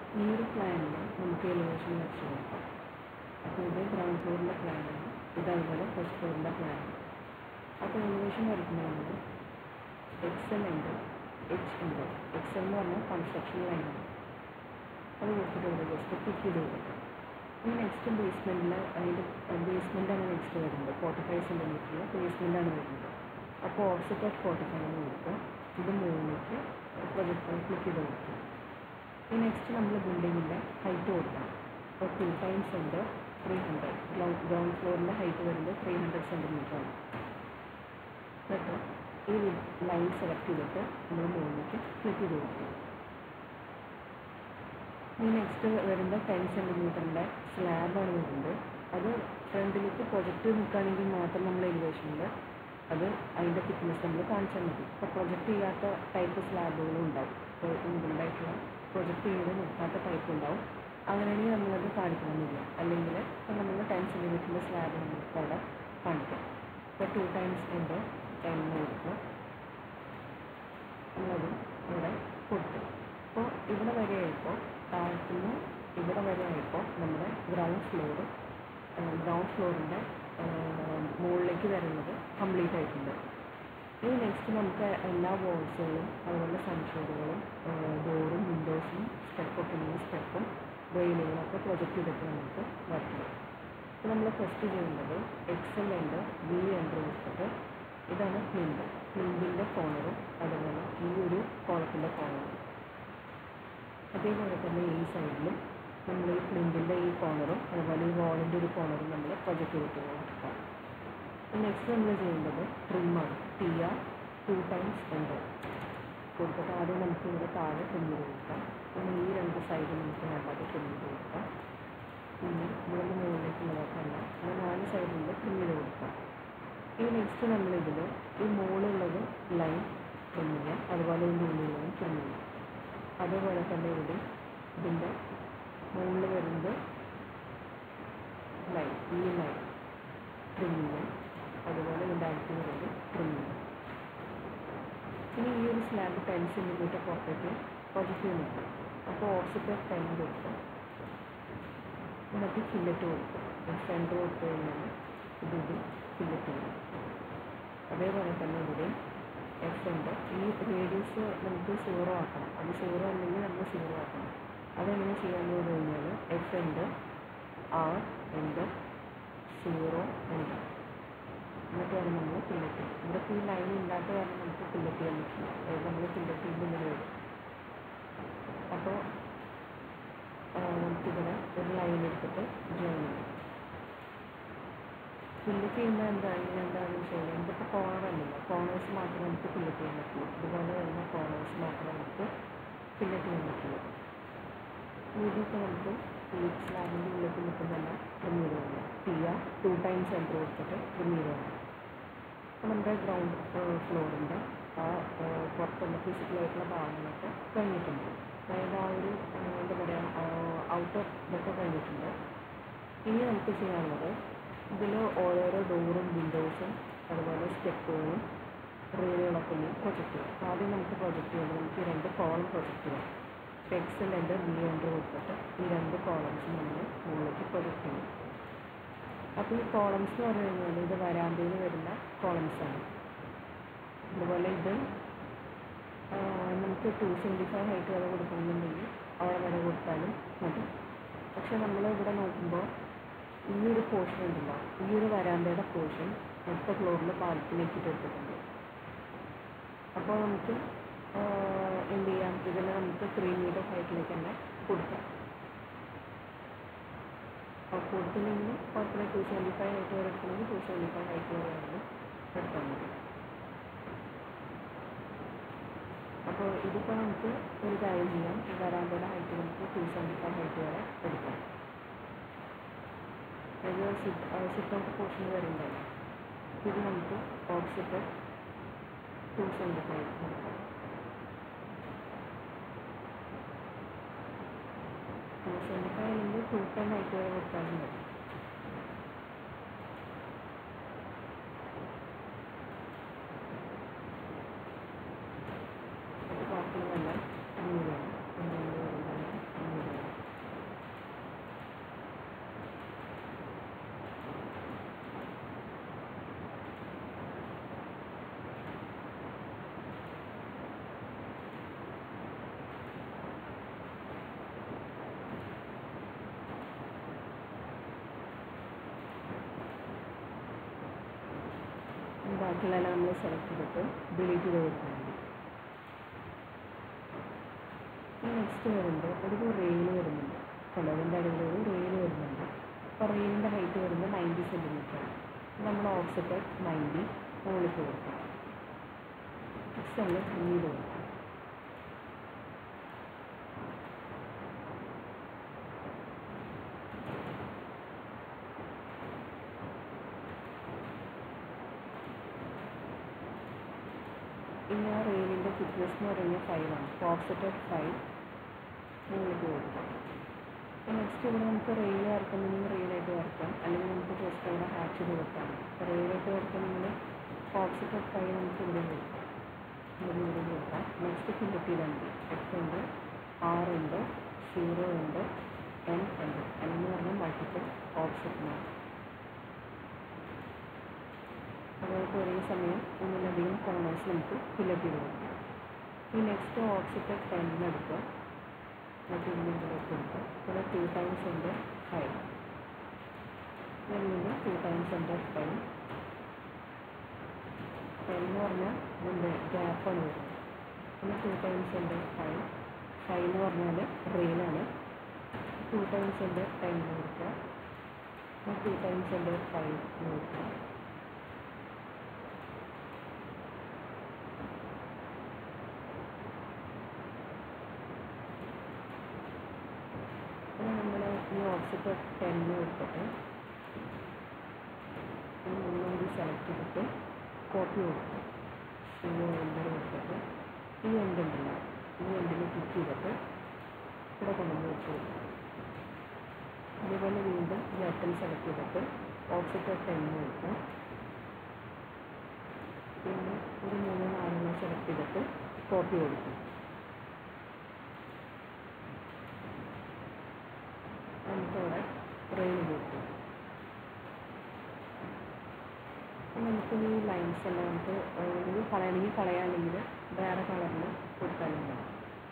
ഈ ഒരു പ്ലാനിൽ നമുക്ക് എലിവേഷൻ വെച്ച് കൊടുക്കാം അപ്പോൾ ഇത് ഗ്രൗണ്ട് ഫ്ലോറിൻ്റെ പ്ലാനാണ് ഇത് അതുപോലെ ഫസ്റ്റ് ഫ്ലോറിൻ്റെ പ്ലാനാണ് അപ്പോൾ എലിവേഷൻ വരയ്ക്കുമ്പോൾ നമ്മൾ എക്സൽ ഉണ്ട് എച്ച് ഉണ്ട് എക്സൽ എന്ന് പറഞ്ഞാൽ കൺസ്ട്രക്ഷൻ ലൈനാണ് അത് കൊടുത്തിട്ട് ഇവിടെ ജസ്റ്റ് ക്ലിക്ക് ചെയ്ത് കൊടുക്കാം ഇനി നെക്സ്റ്റ് ബേസ്മെൻറ്റിൽ അതിൻ്റെ ബേസ്മെൻറ്റാണ് നെക്സ്റ്റ് വരുന്നത് ഫോർട്ടി ഫൈവ് സെൻറ്റിമീറ്ററിൽ ബേസ്മെൻറ്റാണ് വരുന്നത് അപ്പോൾ ഓപ്പോസിറ്റ് അറ്റ് ഫോർട്ടി ഫൈവ് ആണ് കൊടുക്കുക ഇത് മുകളിലേക്ക് പ്രൊജക്ടർ ക്ലിക്ക് ചെയ്ത് കൊടുക്കുക ഈ നെക്സ്റ്റ് നമ്മൾ ബിൽഡിങ്ങിൻ്റെ ഹൈറ്റ് കൊടുക്കണം അപ്പോൾ ടു ടൈംസ് ഉണ്ട് ത്രീ ഹൺഡ്രഡ് ഗ്രൗണ്ട് ഗ്രൗണ്ട് ഫ്ലോറിൻ്റെ ഹൈറ്റ് വരുന്നത് ത്രീ ഹൺഡ്രഡ് സെൻറ്റിമീറ്റർ ആണ് എന്നിട്ട് ഈ ലൈൻ സെലക്ട് ചെയ്തിട്ട് നമ്മൾ മുകളിലേക്ക് ക്ലിക്ക് ചെയ്ത് കൊടുക്കുക ഈ നെക്സ്റ്റ് വരുമ്പോൾ ടെൻ സെൻറ്റിമീറ്ററിൻ്റെ സ്ലാബാണ് വരുന്നത് അത് ഫ്രണ്ടിലേക്ക് പ്രൊജക്റ്റ് നിൽക്കുകയാണെങ്കിൽ മാത്രം നമ്മൾ എലിവേഷനിൽ അത് അതിൻ്റെ തിക്നെസ് നമ്മൾ കാണിച്ചാൽ മതി ഇപ്പോൾ പ്രൊജക്റ്റ് ചെയ്യാത്ത ടൈപ്പ് സ്ലാബുകളും ഉണ്ടാവും ഇപ്പോൾ ഇൻബിൽഡായിട്ടുള്ള പ്രൊജക്റ്റ് ചെയ്ത് നിൽക്കാത്ത ടൈപ്പ് ഉണ്ടാവും അങ്ങനെയാണെങ്കിൽ നമ്മളത് കാണിക്കണമെന്നില്ല അല്ലെങ്കിൽ ഇപ്പോൾ നമ്മൾ ടെൻ സെൻറ്റിമീറ്ററിൻ്റെ സ്ലാബ് നമുക്ക് അവിടെ കാണിക്കാം ഇപ്പോൾ ടു ടൈംസ് ഉണ്ട് ടെൻ കൊടുക്കുക നമ്മളത് ഇവിടെ കൊടുത്തു അപ്പോൾ ഇവിടെ വരെ ആയപ്പോൾ താഴത്തുനിന്ന് ഇവിടെ വരെ ആയപ്പോൾ നമ്മുടെ ഗ്രൗണ്ട് ഫ്ലോർ ഗ്രൗണ്ട് ഫ്ലോറിൻ്റെ മുകളിലേക്ക് വരുന്നത് കംപ്ലീറ്റ് ആയിട്ടുണ്ട് ഇനി നെക്സ്റ്റ് നമുക്ക് എല്ലാ വാൾസുകളും അതുപോലെ സൺഷെയ്ഡുകളും ഡോറും വിൻഡോസും സ്റ്റെപ്പൊക്കെ ഉണ്ടെങ്കിൽ സ്റ്റെപ്പും റെയിലുകളൊക്കെ പ്രൊജക്റ്റ് ചെയ്തിട്ട് നമുക്ക് വരയ്ക്കണം അപ്പോൾ നമ്മൾ ഫസ്റ്റ് ചെയ്യേണ്ടത് എക്സൽ ഉണ്ട് വി ഉണ്ട് കൊടുത്തിട്ട് ഇതാണ് പ്ലിൻഡ് പ്ലിൻഡിൻ്റെ കോണറും അതുപോലെ ഈ ഒരു കോളത്തിൻ്റെ കോണറും അതേപോലെ തന്നെ ഈ സൈഡിലും നമ്മൾ ഈ പ്ലിൻറ്റിൻ്റെ ഈ കോണറും അതുപോലെ ഈ വാളിൻ്റെ ഒരു കോണറും നമ്മൾ പ്രൊജക്റ്റ് ചെയ്തിട്ട് കൊടുക്കാം നെക്സ്റ്റ് നമ്മൾ ചെയ്യേണ്ടത് ട്രിമ്മാണ് ടി ആർ ടു ടൈംസ് ഉണ്ട് കൊടുത്തിട്ട് ആദ്യം നമുക്ക് ഇവിടെ താഴെ ട്രിം ചെയ്ത് കൊടുക്കാം പിന്നെ ഈ രണ്ട് സൈഡ് നമുക്ക് വേണ്ടത് ട്രിം ചെയ്ത് കൊടുക്കാം പിന്നെ ഇവിടെ മുകളിലേക്കുള്ളതൊക്കെയല്ല അങ്ങനെ നാല് സൈഡിൽ ട്രിം ചെയ്ത് കൊടുക്കാം ഈ നെക്സ്റ്റ് നമ്മളിതിൽ ഈ മുകളിലുള്ളത് ലൈൻ ട്രിം ചെയ്യാം അതുപോലെ ഇതിൻ്റെ ഉള്ളിലുള്ളതും ട്രിം ചെയ്യാം അതേപോലെ തന്നെ ഇവിടെ ഇതിൻ്റെ മുകളിൽ വരുന്നത് ലൈൻ ഈ ലൈൻ ട്രിം ചെയ്യാം അതുപോലെ ഇതിൻ്റെ അടുത്ത് വരുന്നത് ട്രിം ചെയ്യാം ഇനി ഈ ഒരു സ്ലാബ് ടെൻ സെൻറ്റിമീറ്റർ പുറത്തേക്ക് പ്രൊജക്റ്റ് ചെയ്ത് നിൽക്കും അപ്പോൾ ഓപ്പോസിറ്റ് ടെൻ കൊടുക്കും എന്നിട്ട് ഫില്ലറ്റ് കൊടുക്കും സെൻറ്റർ കൊടുത്തു കഴിഞ്ഞാൽ ഇതിൽ ഫില്ലറ്റ് ചെയ്യും അതേപോലെ തന്നെ ഇവിടെ എഫ് ഉണ്ട് ഈ റേഡിയസ് നമുക്ക് സീറോ ആക്കണം അത് സീറോ അല്ലെങ്കിൽ നമ്മൾ സീറോ ആക്കണം അതെങ്ങനെ ചെയ്യാമെന്ന് പറഞ്ഞു കഴിഞ്ഞാൽ എഫ് ഉണ്ട് ആർ ഉണ്ട് സീറോ ഉണ്ട് എന്നിട്ടാണ് നമ്മൾ ഫില്ലറ്റ് ചെയ്യുന്നത് ഇവിടെ ഈ ലൈൻ ഇല്ലാത്ത കാരണം നമുക്ക് ഫില്ലറ്റ് ചെയ്യാൻ പറ്റില്ല അതായത് നമ്മൾ ഫില്ലറ്റ് ചെയ്യുമ്പോൾ ഇങ്ങനെ വരും അപ്പോൾ നമുക്കിവിടെ ഒരു ലൈൻ എടുത്തിട്ട് ജോയിൻ ചെയ്യാം ഫില്ലറ്റ് ചെയ്യുമ്പോൾ എന്താ ഇങ്ങനെ എന്താണെന്ന് വെച്ച് കഴിഞ്ഞാൽ ഇതിപ്പോൾ കോർണർ അല്ലല്ലോ കോർണേഴ്സ് മാത്രമേ നമുക്ക് ഫില്ലറ്റ് ചെയ്യാൻ പറ്റുള്ളൂ ഇതുപോലെ വരുന്ന കോർണേഴ്സ് മാത്രമേ നമുക്ക് ഫില്ലറ്റ് ചെയ്യാൻ പറ്റുള്ളൂ ഇതിപ്പോൾ നമുക്ക് ഈ സ്ലാബിൻ്റെ ഉള്ളിൽ നിൽക്കുന്നതല്ല ട്രിം ചെയ്ത് കളയാം T R two times centre കൊടുത്തിട്ട് ട്രിം ചെയ്ത് കളയാം അപ്പോൾ നമ്മുടെ ഗ്രൗണ്ട് ഫ്ലോറിൻ്റെ ആ പുറത്തുള്ള ഫിസിക്കലായിട്ടുള്ള ഭാഗങ്ങളൊക്കെ കഴിഞ്ഞിട്ടുണ്ട് അതായത് ആ ഒരു എന്താ പറയുക ഔട്ടർ ഇതൊക്കെ കഴിഞ്ഞിട്ടുണ്ട് ഇനി നമുക്ക് ചെയ്യാനുള്ളത് ഇതിൽ ഓരോരോ ഡോറും വിൻഡോസും അതുപോലെ സ്റ്റെപ്പുകളും റെയിലുകളൊക്കെ ഒന്ന് പ്രൊജക്റ്റ് ചെയ്യാം ആദ്യം നമുക്ക് പ്രൊജക്റ്റ് ചെയ്യുമ്പോൾ നമുക്ക് രണ്ട് കോളം പ്രൊജക്റ്റ് ചെയ്യാം എക്സൽ ഉണ്ട് ബി ഉണ്ട് കൊടുത്തിട്ട് ഈ രണ്ട് കോളംസ് നമ്മൾ മുകളിലേക്ക് പ്രൊജക്റ്റ് ചെയ്യും അപ്പോൾ ഈ കോളംസ് എന്ന് പറഞ്ഞു കഴിഞ്ഞാൽ ഇത് വരാന്തയിൽ വരുന്ന കോളംസാണ് അതുപോലെ ഇത് നമുക്ക് ടു സെവൻറ്റി ഫൈവ് ഹൈറ്റ് വരെ കൊടുക്കണമെന്നുണ്ടെങ്കിൽ അവിടെ വരെ കൊടുത്താലും മതി പക്ഷെ നമ്മൾ ഇവിടെ നോക്കുമ്പോൾ ഈ ഒരു പോർഷൻ ഉണ്ടല്ലോ ഈ ഒരു വരാന്തയുടെ പോർഷൻ അടുത്ത ഫ്ലോറിൽ ബാൽക്കണിക്ക് എടുത്തിട്ടുണ്ട് അപ്പോൾ നമുക്ക് എന്ത് ചെയ്യാം ഇതിനെ നമുക്ക് ത്രീ മീറ്റർ ഹൈറ്റിലേക്ക് തന്നെ കൊടുക്കാം അപ്പോൾ കൊടുത്തില്ലെങ്കിൽ കുഴപ്പമില്ല ടു സെവൻറ്റി ഫൈവ് ഹൈറ്റ് വരെ എടുക്കണമെങ്കിൽ ടു സെവൻറ്റി ഫൈവ് ഹൈറ്റ് വരെ വേണം എടുത്താൽ മതി അപ്പോൾ ഇതിപ്പോൾ നമുക്ക് ഒരു കാര്യം ചെയ്യാം ഈ വരാന്തയുടെ ഹൈറ്റ് നമുക്ക് ടു സെവൻറ്റി ഫൈവ് ഹൈറ്റ് വരെ എടുക്കാം ഇത് സിറ്റ് സിറ്റ് ഔട്ട് പോർഷൻ വരുന്നുണ്ടല്ലോ ഇത് നമുക്ക് ഓപ്പോസിറ്റ് ടു സെവൻറ്റി ഫൈവ് കൊടുക്കാം ടു സെവൻറ്റി ഫൈവ് അല്ലെങ്കിൽ ടു ടെൻ ഹൈറ്റ് വരെ കൊടുത്താലും മതി അത് ബാക്കിയുള്ളതെല്ലാം അഞ്ഞൂറാണ് അഞ്ഞൂറ് വരുന്നതെല്ലാം അഞ്ഞൂറാണ് ബാക്കിയുള്ളതെല്ലാം നമ്മൾ സെലക്ട് ചെയ്തിട്ട് ഡിലീറ്റ് ചെയ്ത് കൊടുക്കാൻ മതി നെക്സ്റ്റ് വരുമ്പോൾ ഒരു റെയിൽ വരുന്നുണ്ട് കണ്ടോ അതിൻ്റെ അടിയിൽ ഒരു റെയിൽ വരുന്നുണ്ട് അപ്പോൾ റെയിലിൻ്റെ ഹൈറ്റ് വരുന്നത് നയൻറ്റി സെൻറ്റിമീറ്റർ ആണ് നമ്മൾ ഓഫ്സെറ്റ് നയൻറ്റി മുകളിൽ കൊടുക്കാം നെക്സ്റ്റ് നമ്മൾ പിന്നീട് കൊടുക്കാം ഇനി ആ റെയിലിൻ്റെ തിക്നെസ് എന്ന് പറയുന്നത് ഫൈവ് ആണ് ഓഫ്സെറ്റ് ഓഫ് ഫൈവ് മുകളിൽ കൊടുക്കാം അപ്പോൾ നെക്സ്റ്റ് ഇവിടെ നമുക്ക് റെയിൽ വരക്കണമെങ്കിൽ റെയിലായിട്ട് വരക്കാം അല്ലെങ്കിൽ നമുക്ക് ജസ്റ്റ് അവിടെ ഹാച്ച് ചെയ്ത് കൊടുക്കാം റെയിലായിട്ട് വരക്കണമെങ്കിൽ ഓഫ്സെറ്റ് ഓഫ് ഫൈവ് നമുക്ക് ഇവിടെ കൊടുക്കാം ഇവിടെ ഇവിടെ കൊടുക്കാം നെക്സ്റ്റ് ഫില്ലറ്റ് ചെയ്താൽ മതി എക്സ് ഉണ്ട് ആറ് ഉണ്ട് സീറോ ഉണ്ട് എൻ ഉണ്ട് എൻ എന്ന് പറഞ്ഞാൽ മൾട്ടിപ്പിൾ ഓപ്ഷനാണ് അതായത് ഒരേ സമയം ഒന്നിലധികം കോർണേഴ്സ് നമുക്ക് ഫില്ലപ്പ് ചെയ്ത് കൊടുക്കാം ഈ നെക്സ്റ്റ് ഓപ്ഷറ്റ് ടെൻ എടുക്കുക എന്നിട്ട് ഇതിലേക്ക് കൊടുക്കുക ഇവിടെ ടു ടൈംസ് ഉണ്ട് ഫൈവ് വീണ്ടും ടു ടൈംസ് ഉണ്ട് ഫൈവ് ടെൻ എന്ന് പറഞ്ഞാൽ ഇതിൻ്റെ ഗ്യാപ്പാണ് വരുന്നത് പിന്നെ ടു ടൈംസ് ഉണ്ട് ഫൈവ് ഫൈവ് എന്ന് പറഞ്ഞാൽ റെയിലാണ് ടു ടൈംസ് ഉണ്ട് ടെൻ കൊടുക്കുക ടു ടൈംസ് ഉണ്ട് ഫൈവ് കൊടുക്കുക പിന്നെ നമ്മൾ ഈ ഓഫ്സെറ്റ് ടെന്ന് കൊടുത്തിട്ട് ഒന്നുകൂടി സെലക്ട് ചെയ്തിട്ട് കോപ്പി കൊടുക്കും ഈ എൻ്റർ കൊടുത്തിട്ട് ഈ എൻഡ് ഉണ്ടല്ലോ ഈ എൻഡിൽ ക്ലിക്ക് ചെയ്തിട്ട് ഇവിടെ കൊണ്ടുവന്ന് വെച്ച് കൊടുക്കും അതുപോലെ വീണ്ടും ഈ അറ്റം സെലക്ട് ചെയ്തിട്ട് ഓഫ്സെറ്റ് ടെന്ന് കൊടുക്കും പിന്നെ ഒരു മൂന്ന് നാലെണ്ണം സെലക്ട് ചെയ്തിട്ട് കോപ്പി കൊടുക്കും നമുക്കവിടെ റെയിൽ കൊടുക്കും നമുക്ക് ഈ ലൈൻസ് എല്ലാം നമുക്ക് ഒന്നുകിൽ കളയണമെങ്കിൽ കളയാണെങ്കിൽ വേറെ കളറിൽ കൊടുത്താലും മതി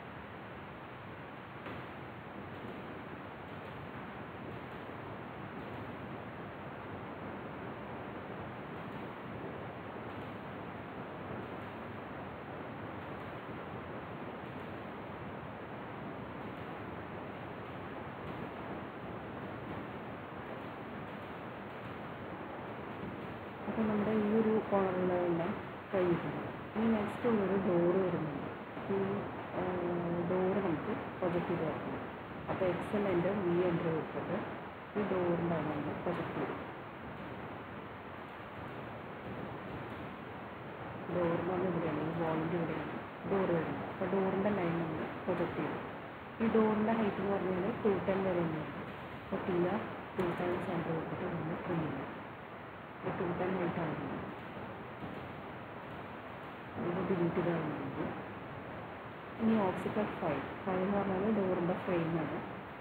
അപ്പോൾ നമ്മുടെ ഈ ഒരു കോർണറിലെല്ലാം കഴിഞ്ഞിട്ടുണ്ട് ഇനി നെക്സ്റ്റ് ഉള്ളൊരു ഡോറ് വരുന്നുണ്ട് ഈ ഡോറ് നമുക്ക് പ്രൊജക്റ്റ് ചെയ്ത് വെക്കണം അപ്പോൾ എക്സൽ എൻ്റെ വി എൻ്റർ കൊടുത്തിട്ട് ഈ ഡോറിൻ്റെ അവിടെ നമ്മൾ പ്രൊജക്റ്റ് ചെയ്യും ഡോറിന് വന്ന് ഇവിടെയാണ് ഈ വോളിൻ്റെ ഇവിടെയാണ് ഡോറ് വരുന്നത് അപ്പോൾ ഡോറിൻ്റെ ലൈൻ നമ്മൾ പ്രൊജക്റ്റ് ചെയ്യും ഈ ഡോറിൻ്റെ ഹൈറ്റ് എന്ന് പറഞ്ഞാൽ ടു ടെൻ വരെ തന്നെയാണ് അപ്പോൾ T R two ten centre കൊടുത്തിട്ട് നമ്മൾ ട്രിം ചെയ്യും അപ്പോൾ ടു ടെൻ ഹൈറ്റ് ആകുന്നത് ഇത് ഡിലീറ്റ് ചെയ്താകുന്നത് ഇനി ഓപ്സിറ്റ് ഓഫ് ഫൈവ് ഫൈവ് എന്ന് പറഞ്ഞാൽ ഡോറിൻ്റെ ഫ്രെയിമാണ്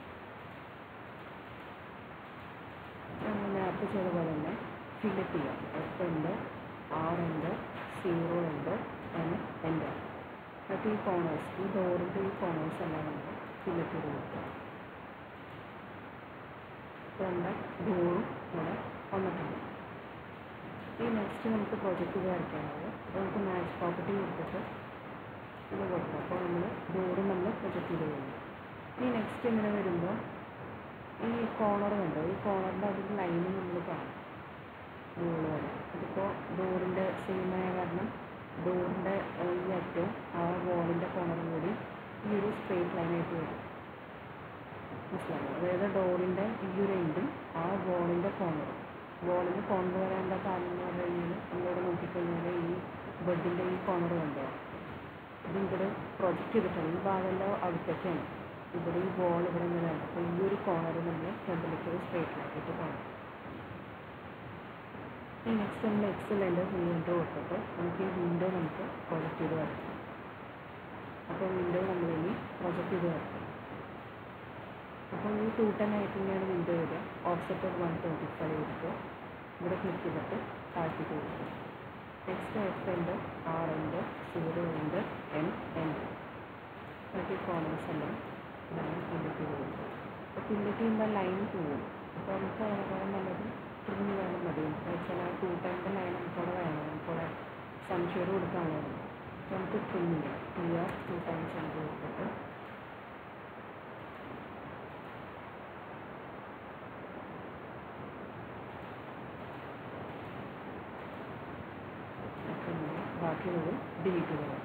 നേരത്തെ ചെയ്ത പോലെ തന്നെ ഫില്ലപ്പ് ചെയ്യാം എഫ് ഉണ്ട് ആർ ഉണ്ട് സീറോ ഉണ്ട് എൻ ഉണ്ട് എന്നിട്ട് ഈ കോണേഴ്സ് ഈ ഡോറിൻ്റെ ഈ കോണേഴ്സ് എല്ലാം നമ്മൾ ഫില്ലപ്പ് ചെയ്ത് കൊടുക്കുക ഇപ്പോൾ നമ്മുടെ ഡോറും ഇവിടെ വന്നിട്ടുണ്ട് ഈ നെക്സ്റ്റ് നമുക്ക് പ്രൊജക്റ്റ് ചെയ്ത് വരയ്ക്കാനുള്ളത് അപ്പോൾ നമുക്ക് മാച്ച് പ്രോപ്പർട്ടി കൊടുത്തിട്ട് ഇത് കൊടുക്കാം അപ്പോൾ നമ്മൾ ഡോറ് നമ്മൾ പ്രൊജക്റ്റ് ചെയ്ത് കഴിഞ്ഞു ഈ നെക്സ്റ്റ് ഇങ്ങനെ വരുമ്പോൾ ഈ കോർണർ കണ്ടോ ഈ കോർണറിൻ്റെ അതിൽ ലൈന് നമ്മൾ കാണും മുകളിൽ വരെ അതിപ്പോൾ ഡോറിൻ്റെ സെയിം ആയ കാരണം ഡോറിൻ്റെ ഈ അറ്റവും ആ വോളിൻ്റെ കോർണറും കൂടി ഈ ഒരു സ്ട്രേറ്റ് ലൈനായിട്ട് വരും മനസ്സിലായോ അതായത് ഡോറിൻ്റെ ഈ ഒരു എൻഡും ആ വോളിൻ്റെ കോർണറും വോളിന് കോർണർ വരാനുള്ള കാരണം എന്ന് പറഞ്ഞു കഴിഞ്ഞാൽ നമ്മളിവിടെ നോക്കിക്കഴിഞ്ഞാൽ ഈ ബെഡിൻ്റെ ഈ കോർണർ കണ്ടോ ഇത് ഇവിടെ പ്രൊജക്റ്റ് ചെയ്തിട്ടാണ് ഈ ഭാഗമെല്ലാം അടുത്തൊക്കെയാണ് ഇവിടെ ഈ വോൾ ഇവിടെ ഇങ്ങനെയാണ് അപ്പോൾ ഈ ഒരു കോർണർ നമ്മൾ ഫ്രണ്ടിലേക്ക് ഒരു സ്ട്രേറ്റ് ആക്കിയിട്ട് കാണാം ഈ നെക്സ്റ്റ് നമ്മൾ എക്സലൻ്റ് വിൻഡോ കൊടുത്തിട്ട് നമുക്ക് ഈ വിൻഡോ നമുക്ക് പ്രൊജക്റ്റ് ചെയ്ത് വരയ്ക്കാം അപ്പോൾ വിൻഡോ നമ്മൾ ഇനി പ്രൊജക്റ്റ് ചെയ്ത് വരയ്ക്കാം അപ്പോൾ ഈ ടു ടെൻ ആയിട്ട് തന്നെയാണ് വിൻഡോ വരിക ഓഫ്സെറ്റ് വൺ ട്വൻറ്റി ഫൈവ് എടുക്കുക ഇവിടെ ക്ലിക്ക് ചെയ്തിട്ട് താഴ്ത്തിട്ട് കൊടുക്കുക നെക്സ്റ്റ് എഫ് ഉണ്ട് ആർ ഉണ്ട് സീറോ ഉണ്ട് എൻ എൻ എന്നിട്ട് ഈ കോർണേഴ്സ് എല്ലാം ലൈൻ ഫില്ലറ്റ് ചെയ്ത് കൊടുക്കുക അപ്പോൾ ഫില്ലറ്റ് ചെയ്യുമ്പോൾ ലൈൻ പോവും അപ്പോൾ നമുക്ക് അതിനേക്കാളും നല്ലത് ട്രിം ചെയ്യാനും മതി നമുക്ക് വെച്ചാൽ ആ ടു ടെൻ്റെ ലൈൻ നമുക്കവിടെ വേണം നമുക്കവിടെ സൺഷെയ്ഡ് കൊടുക്കാനുള്ളത് നമുക്ക് ട്രിം ചെയ്യാം T R two times centre കൊടുത്തിട്ട് പിന്നെ ബാക്കിയുള്ളത് ഡിലീറ്റ് ചെയ്യാം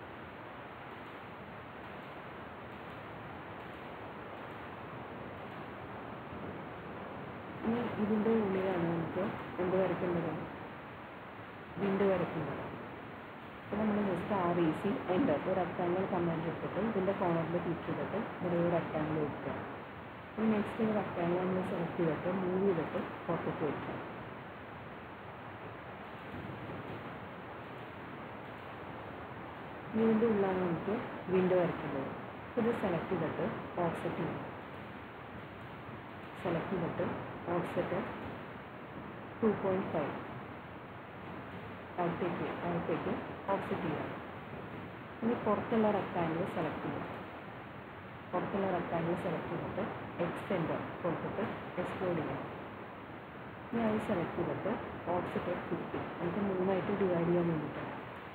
ഇനി ഇതിൻ്റെ ഉള്ളിലാണ് നമുക്ക് എന്ത് വരയ്ക്കേണ്ടത് വിൻഡ് വരയ്ക്കേണ്ടത് അപ്പോൾ നമ്മൾ just R E C enter ഒരു റെക്ടാങ്കിൾ കമാൻഡ് എടുത്തിട്ട് ഇതിൻ്റെ കോർണറിൽ ക്ലിക്ക് ചെയ്തിട്ട് ഇവിടെ ഒരു റെക്ടാങ്കിൾ വെക്കുക ഇനി നെക്സ്റ്റ് ഒരു റെക്ടാങ്കിൾ നമ്മൾ സെലക്ട് ചെയ്തിട്ട് മൂവ് ചെയ്തിട്ട് പുറത്തേക്ക് വയ്ക്കുക ഇതിൻ്റെ ഉള്ളിലാണ് നമുക്ക് വിൻഡോ വരയ്ക്കേണ്ടത് ഇത് സെലക്ട് ചെയ്തിട്ട് ഓഫ്സെറ്റ് ചെയ്യും സെലക്ട് ചെയ്തിട്ട് ഓഫ്സെറ്റ് ടു പോയിൻറ്റ് ഫൈവ് അകത്തേക്ക് അകത്തേക്ക് ഓഫ്സെറ്റ് ചെയ്യാം ഇനി പുറത്തുള്ള റെക്ടാങ്കിൾ സെലക്ട് ചെയ്യാം പുറത്തുള്ള റെക്ടാങ്കിൾ സെലക്ട് ചെയ്തിട്ട് എക്സ്റ്റെൻഡർ കൊടുത്തിട്ട് എക്സ്പ്ലോഡ് ചെയ്യാം ഇനി അത് സെലക്ട് ചെയ്തിട്ട് ഓഫ്സെറ്റ് ഫിഫ്റ്റി നമുക്ക് മൂന്നായിട്ട് ഡിവൈഡ് ചെയ്യാൻ വേണ്ടിയിട്ടാണ്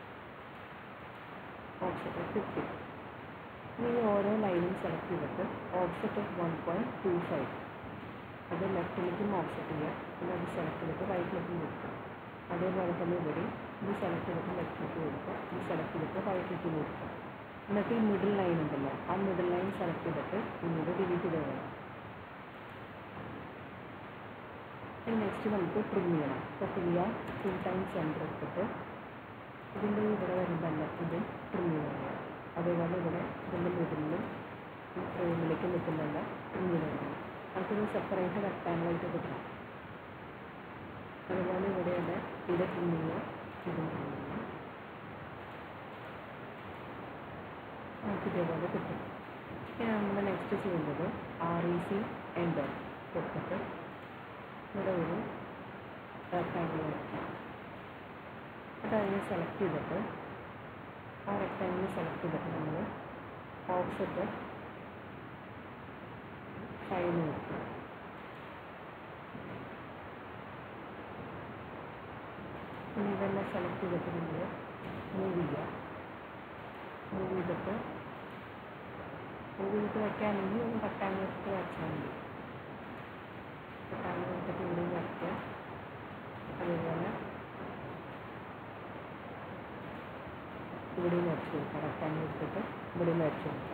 ഓഫ്സെറ്റ് ഫിഫ്റ്റി ഇനി ഓരോ ലൈനും സെലക്ട് ചെയ്തിട്ട് offset one point two five അത് ലെഫ്റ്റിലേക്കും ഓഫ്സെറ്റ് ചെയ്യുക പിന്നെ അത് സെലക്ട് ചെയ്തിട്ട് റൈറ്റിലേക്കും കൊടുക്കുക അതേപോലെ തന്നെ ഇവിടെ ഇത് സെലക്ട് ചെയ്തിട്ട് ലെഫ്റ്റിലേക്ക് കൊടുക്കുക ഇത് സെലക്ട് ചെയ്തിട്ട് റൈറ്റിലേക്ക് കൊടുക്കുക എന്നിട്ട് ഈ മിഡിൽ ലൈൻ ഉണ്ടല്ലോ ആ മിഡിൽ ലൈൻ സെലക്ട് ചെയ്തിട്ട് ഇങ്ങോട്ട് ഡിലീറ്റ് ചെയ്ത് കളയാം ഇനി നെക്സ്റ്റ് നമുക്ക് ട്രിം ചെയ്യണം അപ്പോൾ ചെയ്യുക ടു ടൈംസ് സെൻറ്റർ എടുത്തിട്ട് ഇതിൻ്റെ ഇവിടെ വരുന്നതല്ല ഇത് ട്രിം ചെയ്യണം അതേപോലെ ഇവിടെ ഇതിൻ്റെ മിഡിലും ഈ ഫ്രെയിമിലേക്ക് നിൽക്കുന്നതല്ല ട്രിം ചെയ്യണം നമുക്കിത് സെപ്പറേറ്റ് റെക്ടാങ്കിളായിട്ട് കിട്ടണം അതുപോലെ ഇവിടെയുള്ള ഇത് ട്രിം ചെയ്യുക ഇതും ട്രിം ചെയ്യുക നമുക്ക് ഇതേപോലെ കിട്ടും ഇനി നമ്മൾ നെക്സ്റ്റ് ചെയ്യേണ്ടത് ആർ ഇ സി എൻ്റർ കൊടുത്തിട്ട് ഇവിടെ ഒരു റെക്ടാങ്കിൾ വരയ്ക്കാം അത് അതിനെ സെലക്ട് ചെയ്തിട്ട് ആ റെക്ടാങ്കിൾ സെലക്ട് ചെയ്തിട്ട് നമ്മൾ ഓഫ്സെറ്റ് ഫൈവ് കൊടുക്കുക ഇനി ഇതെല്ലാം സെലക്ട് ചെയ്തിട്ട് നമ്മൾ മൂവ് ചെയ്യുക മൂവ് ചെയ്തിട്ട് മൂവ് ചെയ്തിട്ട് വയ്ക്കുകയാണെങ്കിൽ ഒന്ന് റെക്ടാങ്കിൾ എടുത്തിട്ട് വരച്ചാൽ മതി റെക്ടാങ്കിൾ എടുത്തിട്ട് ഇവിടെയും വരയ്ക്കുക അതേപോലെ ഇവിടെയും വരച്ച് കൊടുക്കുക റെക്ടാങ്കിൾ എടുത്തിട്ട് ഇവിടെയും വരച്ച് കൊടുക്കുക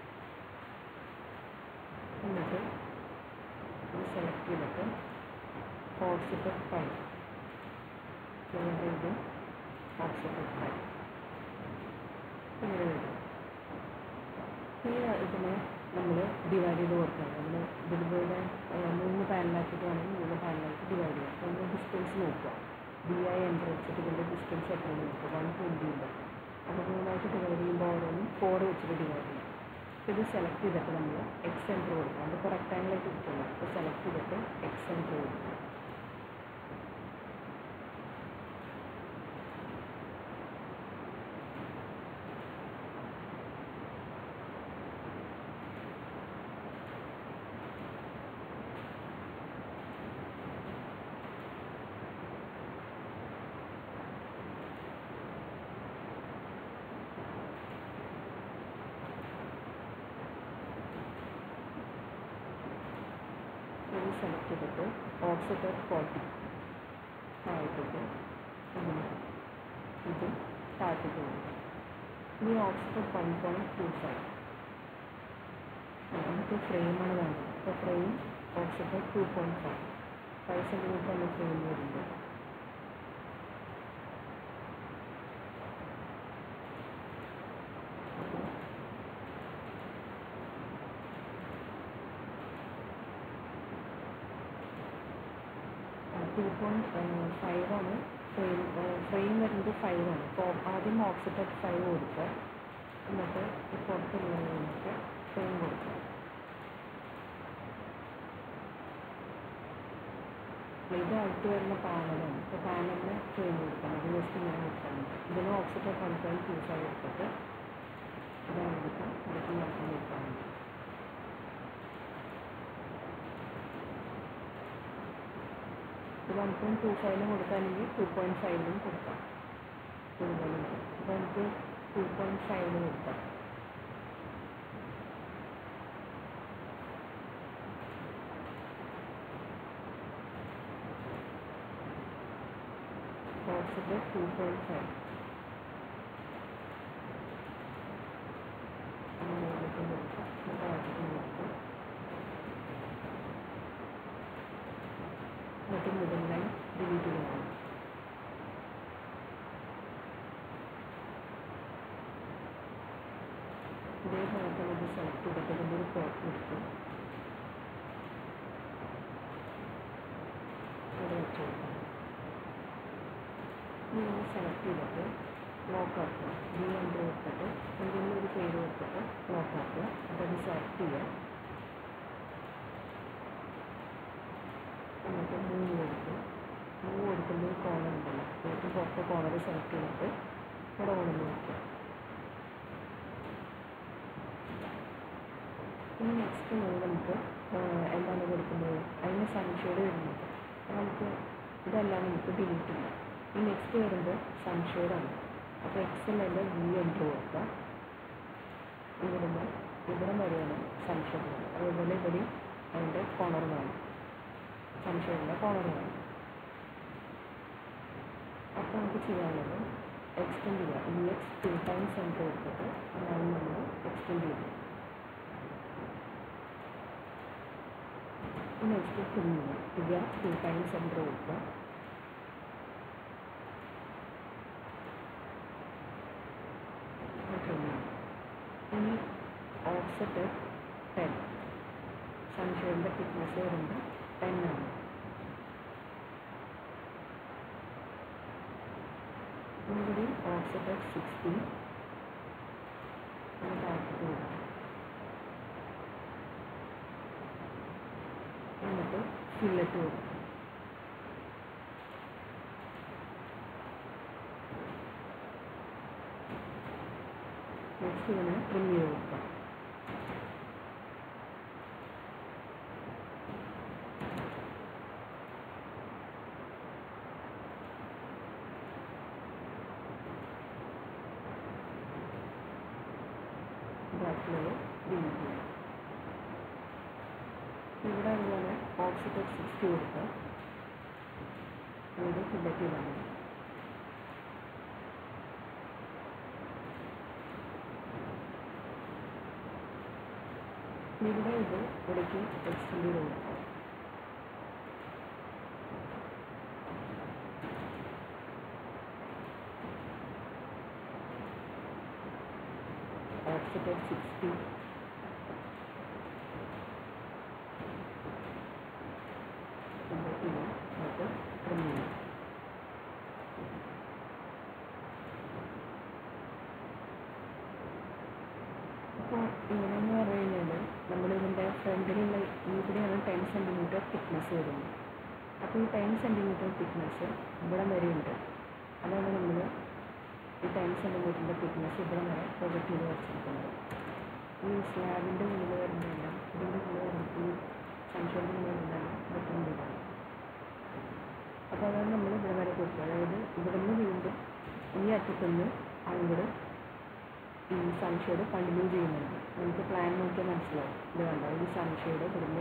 എന്നിട്ട് ഇത് സെലക്ട് ചെയ്തിട്ട് ഓഫ്സെറ്റ് ഫൈവ് ഇങ്ങനെ ഇത് ഓഫ്സെറ്റ് ഫൈവ് ഇങ്ങനെ വരും ഈ ഇതിനെ നമ്മൾ ഡിവൈഡ് ചെയ്ത് കൊടുക്കണം നമ്മൾ ഇതിലൂടെ മൂന്ന് പാനലാക്കിയിട്ട് വേണമെങ്കിൽ മൂന്ന് പാനലാക്കി ഡിവൈഡ് ചെയ്യാം അപ്പോൾ നമ്മൾ ഡിസ്റ്റൻസ് നോക്കുക ബി ഐ എൻ്റർ വെച്ചിട്ട് ഇതിൻ്റെ ഡിസ്റ്റൻസ് എത്രയാണ് നോക്കുക വൺ ട്വൻറ്റി ഉണ്ട് അപ്പോൾ മൂന്നായിട്ട് ഡിവൈഡ് ചെയ്യുമ്പോൾ ഓരോന്നും ഫോർ വെച്ചിട്ട് ഡിവൈഡ് ചെയ്യാം അപ്പോൾ ഇത് സെലക്ട് ചെയ്തിട്ട് നമ്മൾ എക്സ് എൻ്റർ കൊടുക്കുക അതിപ്പോൾ റെക്ടാങ്കിളായിട്ട് കിട്ടുള്ളൂ അപ്പോൾ സെലക്ട് ചെയ്തിട്ട് എക്സ് എൻ്റർ കൊടുക്കുക ഇത് സെലക്ട് ചെയ്തിട്ട് ഓഫ്സെറ്റ് ഫോർട്ടി താഴത്തേക്ക് അങ്ങനെ ഇത് താഴത്തേക്ക് കൊടുക്കുക ഇനി offset one point two five നമുക്ക് ഫ്രെയിമാണ് വേണ്ടത് അപ്പോൾ frame offset two point five five centimetre ആണ് ഫ്രെയിം വരുന്നത് ടു പോയിൻറ്റ് ഫൈവ് ആണ് ഫ്രെയിം ഫ്രെയിം വരുന്നത് ഫൈവ് ആണ് അപ്പോൾ ആദ്യം ഓഫ്സെറ്റ് അറ്റ് ഫൈവ് കൊടുക്കുക എന്നിട്ട് ഈ പുറത്തുള്ളത് നമുക്ക് ഫ്രെയിം കൊടുക്കുക ഇത് അടുത്ത് വരുന്ന പാനലാണ് അപ്പോൾ പാനലിന് ഫ്രെയിം കൊടുക്കണം അത് ജസ്റ്റ് ഇങ്ങനെ കൊടുത്താൽ മതി ഇതിന് offset at one point two five എടുത്തിട്ട് ഇതാണ് കൊടുക്കാം ഇതൊക്കെ മാറ്റി കൊടുക്കാൻ മതി വൺ പോയിൻറ്റ് ടു ഫൈവിന് കൊടുക്കുകയാണെങ്കിൽ ടു പോയിൻറ്റ് ഫൈവിനും കൊടുക്കാം ഇതുപോലെ ഉണ്ട് അപ്പോൾ നമുക്ക് ടു പോയിൻറ്റ് ഫൈവിന് കൊടുക്കാം ഓക്സിജൻ ടു പോയിൻറ്റ് ഫൈവ് മുകളിലേക്ക് നോക്കാം താഴത്തേക്ക് നോക്കാം എന്നിട്ട് മിഡിൽ ലൈൻ ഡിലീറ്റ് ചെയ്യണം ഇതേപോലെ തന്നെ ഇത് സെലക്ട് ചെയ്തിട്ട് ഇതിൻ്റെ ഒരു ഫോട്ടോ എടുക്കും ഇവിടെ വെച്ച് കൊടുക്കാം ഇങ്ങനെ സെലക്ട് ചെയ്തിട്ട് ലോക്ക് ആക്കുക ഡി എൻ്റർ കൊടുത്തിട്ട് എന്തെങ്കിലും ഒരു പേര് കൊടുത്തിട്ട് ലോക്ക് ആക്കുക അതത് സെലക്ട് ചെയ്യുക എന്നിട്ട് മൂവ് കൊടുക്കും മൂവ് കൊടുക്കുമ്പോൾ ഒരു കോർണർ ഉണ്ടല്ലോ ഏറ്റവും പുറത്തെ കോർണർ സെലക്ട് ചെയ്തിട്ട് ഇവിടെ കൊണ്ടുവന്ന് വയ്ക്കുക ഇനി നെക്സ്റ്റ് മൂവ് നമുക്ക് എന്താണ് കൊടുക്കുന്നത് അതിന് സൺഷെയ്ഡ് വരുന്നത് അപ്പോൾ നമുക്ക് ഇതെല്ലാം നമുക്ക് ഡിലീറ്റ് ചെയ്യാം ഈ നെക്സ്റ്റ് വരുമ്പോൾ സൺഷെയ്ഡാണ് അപ്പോൾ എക്സലിൻ്റെ വി എൻ്റർ കൊടുക്കുക ഇവിടുന്ന് ഇവിടെ വരെയാണ് സൺഷെയ്ഡ് വേണം അതുപോലെ ഇവിടെ അതിൻ്റെ കോണർ വേണം സൺഷെയ്ഡിൻ്റെ കോണർ വേണം അപ്പോൾ നമുക്ക് ചെയ്യാനുള്ളത് എക്സ്റ്റെൻഡ് ചെയ്യുക ഈ എക്സ് ടു ടൈംസ് സെൻറ്റർ കൊടുത്തിട്ട് അതാണ് നമ്മൾ എക്സ്റ്റെൻഡ് ചെയ്യുന്നത് നെക്സ്റ്റ് തുന്നുക ചെയ്യുക ടു ടൈംസ് സെൻറ്റർ കൊടുക്കുക ഇനി ഓഫ്സെറ്റ് ടെൻ സൺഷെയ്ഡിൻ്റെ തിക്നെസ് വരുമ്പോൾ ടെൻ ആണ് ഇവിടെ ഓഫ്സെറ്റ് സിക്സ്റ്റി താഴത്തേക്ക് കൊടുക്കുക എന്നിട്ട് ഫില്ലറ്റ് കൊടുക്കുക നെക്സ്റ്റ് ഇതിനെ ട്രിം ചെയ്ത് കൊടുക്കാം ബാക്കിലേക്ക് ഡിലീറ്റ് ചെയ്യാം ഇവിടെ അതുപോലെ ഓപ്ഷറ്റ് സിക്സ്റ്റി കൊടുക്കുക ഇത് ഫില്ലറ്റ് ചെയ്താൽ മതി ഇവിടെ ഇത് ഇവിടേക്ക് എക്സ്റ്റെൻഡ് ചെയ്ത് കൊടുക്കുക ഓപ്ഷറ്റ് സിക്സ്റ്റി ഫില്ലറ്റ് ചെയ്യാം എന്നിട്ട് ട്രിം ചെയ്യാം അപ്പോൾ ഇങ്ങനെയെന്ന് പറഞ്ഞു കഴിഞ്ഞാൽ നമ്മളിതിൻ്റെ ഫ്രണ്ടിലുള്ള ഇവിടെയാണ് ടെൻ സെൻറ്റിമീറ്റർ തിക്നെസ് വരുന്നത് അപ്പോൾ ഈ ടെൻ സെൻറ്റിമീറ്റർ തിക്നെസ് ഇവിടെ വരെ ഉണ്ട് അതാണ് നമ്മൾ ഈ ടെൻ സെൻറ്റിമീറ്ററിൻ്റെ തിക്നെസ് ഇവിടെ വരെ പ്രൊജക്റ്റ് ചെയ്ത് വെച്ചിരിക്കുന്നത് ഈ സ്ലാബിൻ്റെ ഉള്ളിൽ വരുന്നതെല്ലാം ഇതിൻ്റെ ഉള്ളിൽ വരുന്ന ഈ സൺഷൈഡിൻ്റെ ഉള്ളിൽ വരുന്നതെല്ലാം ഡിഫറെൻ്റ് ഇതാണ് അപ്പോൾ അതാണ് നമ്മൾ ഇവിടെ വരെ കൊടുക്കുക അതായത് ഇവിടെ നിന്ന് വീണ്ടും ഈ അറ്റത്തുനിന്ന് അങ്ങോട്ട് ഈ സൺഷെയ്ഡ് കണ്ടിന്യൂ ചെയ്യുന്നുണ്ട് നമുക്ക് പ്ലാൻ നോക്കിയാൽ മനസ്സിലാവും ഇത് കണ്ടോ ഈ സൺഷെയ്ഡ് ഇവിടുന്ന്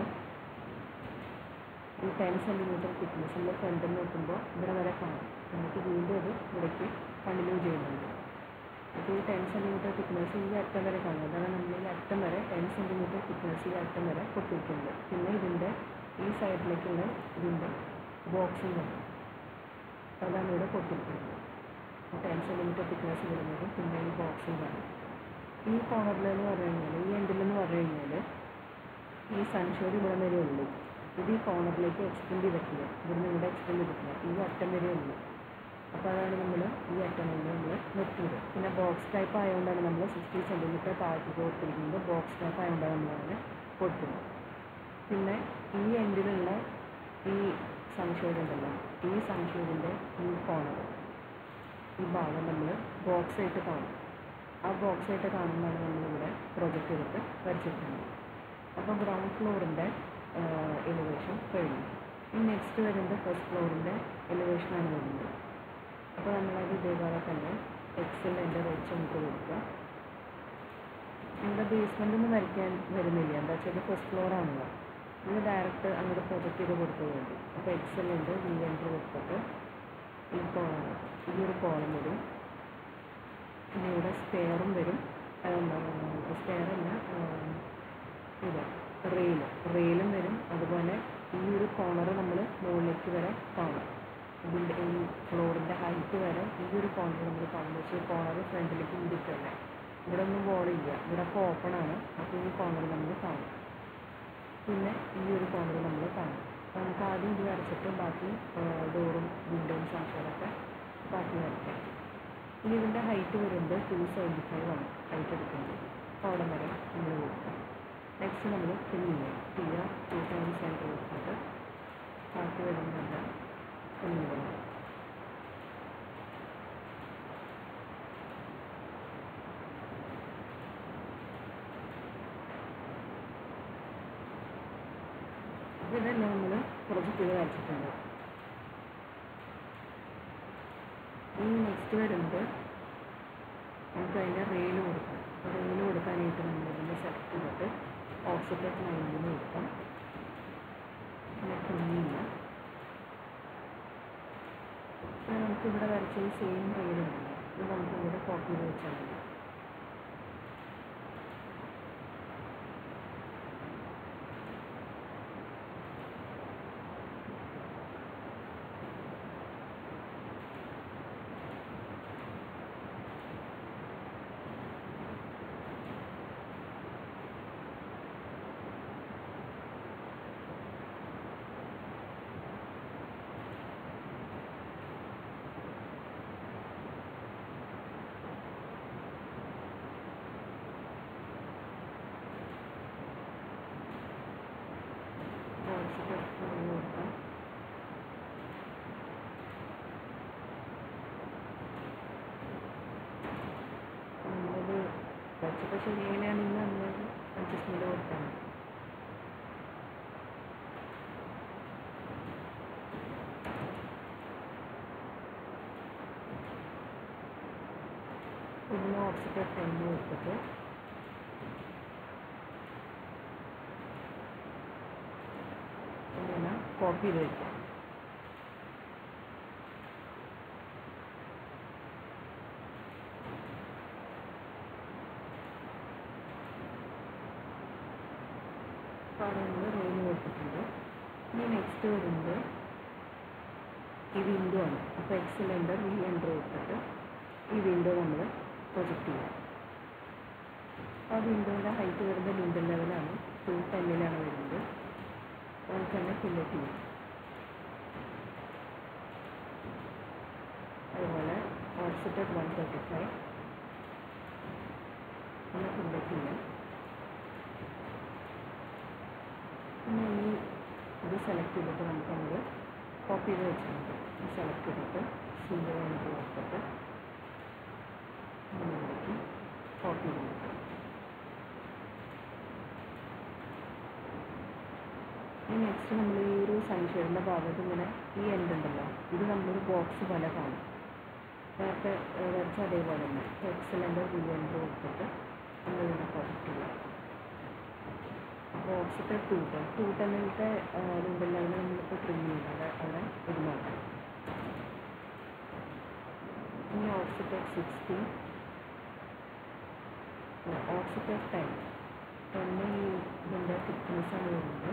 ഈ ടെൻ സെൻറ്റിമീറ്റർ തിക്നെസ് നമ്മൾ ഫ്രണ്ടിൽ നോക്കുമ്പോൾ ഇവിടെ വരെ കാണും നമുക്ക് വീണ്ടും അത് ഇവിടേക്ക് കണ്ടിന്യൂ ചെയ്യുന്നുണ്ട് അപ്പോൾ ഈ ടെൻ സെൻറ്റിമീറ്റർ തിക്നെസ് ഈ അറ്റം വരെ കാണും അതാണ് നമ്മൾ ഈ അറ്റം വരെ ടെൻ സെൻറ്റിമീറ്റർ തിക്നെസ് ഈ അറ്റം വരെ പൊട്ടിയിട്ടുണ്ട് പിന്നെ ഇതിൻ്റെ ഈ സൈഡിലേക്കുള്ള ഇതിൻ്റെ ബോക്സും കാണും അതാണ് ഇവിടെ പൊട്ടിയിരിക്കുന്നത് ടെൻ സെൻറ്റിമീറ്റർ തിക്നെസ് വരുന്നതും പിന്നെ ഈ ബോക്സും കാണും ഈ കോർണറിലെന്ന് പറഞ്ഞു കഴിഞ്ഞാൽ ഈ എൻഡിലെന്ന് പറഞ്ഞു കഴിഞ്ഞാൽ ഈ സൺഷെയ്ഡ് ഇവിടെ വരെ ഉള്ളൂ ഇത് ഈ കോർണറിലേക്ക് എക്സ്റ്റെൻഡ് ചെയ്തിട്ടില്ല ഇവിടുന്ന് ഇവിടെ എക്സ്റ്റെൻഡ് ചെയ്തിട്ടില്ല ഈ അറ്റം വരെ ഉള്ളൂ അപ്പോൾ അതാണ് നമ്മൾ ഈ അറ്റം കൊണ്ട് നമ്മൾ നിർത്തിയത് പിന്നെ ബോക്സ് ടൈപ്പ് ആയതുകൊണ്ടാണ് നമ്മൾ സിക്സ്റ്റി സെൻറ്റിമീറ്റർ താഴത്തേക്ക് കൊടുത്തിരിക്കുന്നത് ബോക്സ് ടൈപ്പ് ആയതുകൊണ്ടാണ് നമ്മളങ്ങനെ കൊടുക്കുന്നത് പിന്നെ ഈ എൻഡിലുള്ള ഈ സൺഷെയ്ഡ് ഉണ്ടല്ലോ ഈ സൺഷെയ്ഡിൻ്റെ ഈ കോർണർ ഈ ഭാഗം നമ്മൾ ബോക്സ് ആയിട്ട് കാണും ആ ബോക്സ് ആയിട്ട് കാണുന്നതാണ് നമ്മളിവിടെ പ്രൊജക്റ്റ് ചെയ്തിട്ട് വരച്ചിട്ടുണ്ട് അപ്പോൾ ഗ്രൗണ്ട് ഫ്ലോറിൻ്റെ എലിവേഷൻ കഴിഞ്ഞു ഇനി നെക്സ്റ്റ് വരുന്നത് ഫസ്റ്റ് ഫ്ലോറിൻ്റെ എലിവേഷനാണ് വരുന്നത് അപ്പോൾ നമ്മളത് ഇതേപോലെ തന്നെ എക്സൽ എൻ്റെ വെച്ച് നമുക്ക് കൊടുക്കുക നമ്മുടെ ബേസ്മെൻ്റ് ഒന്നും വരയ്ക്കാൻ വരുന്നില്ല എന്താ വെച്ചാൽ ഫസ്റ്റ് ഫ്ലോർ ആണല്ലോ ഇത് ഡയറക്റ്റ് അങ്ങോട്ട് പ്രൊജക്റ്റ് ചെയ്ത് കൊടുത്തത് മതി അപ്പോൾ എക്സൽ ഉണ്ട് വി എൻ്റർ കൊടുത്തിട്ട് ഈ കോളം ഈ ഒരു കോളം വരും പിന്നെ ഇവിടെ സ്റ്റെയറും വരും സ്റ്റെയർ അല്ല ഇത് റെയിൽ റെയിലും വരും അതുപോലെ ഈ ഒരു കോർണർ നമ്മൾ മുകളിലേക്ക് വരെ കാണും ഇതിൻ്റെ ഈ ഫ്ലോറിൻ്റെ ഹൈറ്റ് വരെ ഈ ഒരു കോർണർ നമ്മൾ കാണും പക്ഷേ കോർണർ ഫ്രണ്ടിലേക്ക് ഇടിക്കല്ലേ ഇവിടെ ഒന്നും വോളില്ല ഇവിടെ ഒക്കെ ഓപ്പൺ ആണ് അപ്പോൾ ഈ കോർണർ നമ്മൾ കാണും പിന്നെ ഈ ഒരു കോർണർ നമ്മൾ കാണും അപ്പോൾ നമുക്ക് ആദ്യം ഇത് വരച്ചിട്ട് ബാക്കി ഡോറും വിൻഡോയും സാക്ഷരൊക്കെ ബാക്കി വരയ്ക്കാം ഇനി ഇതിൻ്റെ ഹൈറ്റ് വരുന്നത് ടു സെവൻറ്റി ഫൈവ് ആണ് ഹൈറ്റ് എടുക്കുന്നത് അപ്പോൾ അവിടെ വരെ നമ്മൾ കൊടുക്കാം നെക്സ്റ്റ് നമ്മൾ ഫിൽ ചെയ്യാം ചെയ്യുക ടു സെവൻ സെൻറ്റർ കൊടുത്തിട്ട് ബാക്കി വരുന്നുണ്ട് ഫിൽ ചെയ്യാം ഇതെല്ലാം നമ്മൾ പ്രൊജക്റ്റ് ചെയ്ത് വരച്ചിട്ടുണ്ട് ഇനി നെക്സ്റ്റ് വരുന്നത് നമുക്ക് അതിൻ്റെ റെയിൽ കൊടുക്കാം റെയിൽ കൊടുക്കാനായിട്ട് നമ്മൾ ഇതിൻ്റെ സെലക്ട് ചെയ്തിട്ട് ഓപ്പോസിറ്റ് ലൈനിൽ കൊടുക്കാം പിന്നെ ക്ലീനില്ല പിന്നെ നമുക്ക് ഇവിടെ വരച്ച ഈ സെയിം റെയിൽ ഉണ്ടല്ലോ ഇത് നമുക്ക് ഇവിടെ കോപ്പി ചെയ്ത് വെച്ചാൽ മതി ഓപ്പോസിറ്റ് ലൈൻ കൊടുക്കാം നമ്മളത് വെച്ചപ്പോൾ ശരിയാണെങ്കിൽ നമ്മൾ അഡ്ജസ്റ്റ്മെൻറ്റ് കൊടുത്താൽ മതി ഇതിന് ഓപ്പോസിറ്റ് ഫ്രണ്ട് കൊടുത്തിട്ട് ഇങ്ങനെ കോപ്പി ചെയ്ത് വയ്ക്കാം അപ്പോൾ അവിടെ നമ്മൾ റൂം കൊടുത്തിട്ടുണ്ട് ഇനി നെക്സ്റ്റ് വരുന്നത് ഈ വിൻഡോ ആണ് അപ്പോൾ എക്സലൻ്റ് വി എൻ്റർ കൊടുത്തിട്ട് ഈ വിൻഡോ നമ്മൾ പ്രൊജക്റ്റ് ചെയ്യാം ആ വിൻഡോൻ്റെ ഹൈറ്റ് വരുന്നത് ലിൻഡർ ലെവലാണ് ടു ടെന്നിലാണ് വരുന്നത് നമുക്ക് തന്നെ ഫില്ലറ്റ് ചെയ്യാം അതുപോലെ ഓഫ്സെറ്റഡ് വൺ തേർട്ടി ഫൈവ് ഒന്ന് ഫില്ലറ്റ് ചെയ്യാം പിന്നെ ഈ ഇത് സെലക്ട് ചെയ്തിട്ട് നമുക്ക് നമ്മൾ കോപ്പി ചെയ്ത് വെച്ചിട്ടുണ്ട് ഈ സെലക്ട് ചെയ്തിട്ട് സീറോ എന്ന് കൊടുത്തിട്ട് നമ്മളിലേക്ക് കോപ്പി ചെയ്ത് വെക്കാം ഇനി നെക്സ്റ്റ് നമ്മൾ ഈ ഒരു സൺഷെയ്ഡിൻ്റെ ഭാഗത്ത് ഇങ്ങനെ ഈ എൻഡ് ഉണ്ടല്ലോ ഇത് നമ്മളൊരു ബോക്സ് പോലെ കാണും നേരത്തെ ഏഹ്, വരച്ച അതേപോലെ തന്നെ എക്സലൻ്റ് വി എൻഡ് കൊടുത്തിട്ട് നമ്മളിങ്ങനെ പ്രൊജക്റ്റ് ചെയ്യാം അപ്പോൾ ഓപ്പോസിറ്റ് ടൂ ടെൻ ടൂ ടെന്നിലത്തെ ലിൻഡൽ ലൈൻ നമ്മളിപ്പോൾ ട്രിം ചെയ്യുന്നത് അവിടെ ഇരുന്നോട്ടെ ഇനി ഓപ്പോസിറ്റ് സിക്സ്റ്റി ഓപ്പോസിറ്റ് ടെൻ ടെന്ന് ഈ ഇതിൻ്റെ തിക്നെസ്സാണ് വരുന്നത്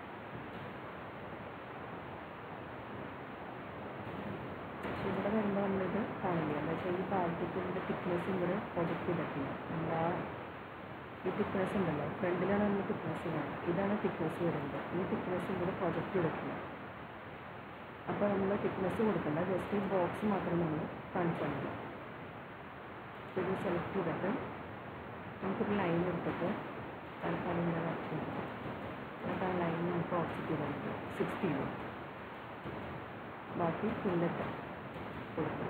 പക്ഷേ ഇവിടെ വരുമ്പോൾ നമ്മളിത് കാണില്ല എന്താ വെച്ചാൽ ഈ ഭാഗത്തേക്ക് ഇതിൻ്റെ തിക്നെസ് ഇവിടെ പ്രൊജക്റ്റ് ചെയ്തിട്ടില്ല നമ്മൾ ആ ഈ തിക്നെസ് ഉണ്ടല്ലോ ഫ്രണ്ടിലാണ് നമ്മൾ തിക്നെസ് കാണുന്നത് ഇതാണ് തിക്നെസ് വരുന്നത് ഈ തിക്നെസ് ഇവിടെ പ്രൊജക്റ്റ് ചെയ്തിട്ടില്ല അപ്പോൾ നമ്മൾ തിക്നെസ് കൊടുക്കണ്ട ജസ്റ്റ് ഈ ബോക്സ് മാത്രം നമ്മൾ കാണിച്ചാൽ മതി ഇത് സെലക്ട് ചെയ്തിട്ട് നമുക്കൊരു ലൈൻ എടുത്തിട്ട് തൽക്കാലം ഇങ്ങനെ വരച്ച് കൊടുക്കാം എന്നിട്ട് ആ ലൈൻ നമുക്ക് ഓപ്സിറ്റ് ചെയ്താൽ മതി സിക്സ്റ്റീൻ ബാക്കി ഫില്ലറ്റ് കൊടുക്കും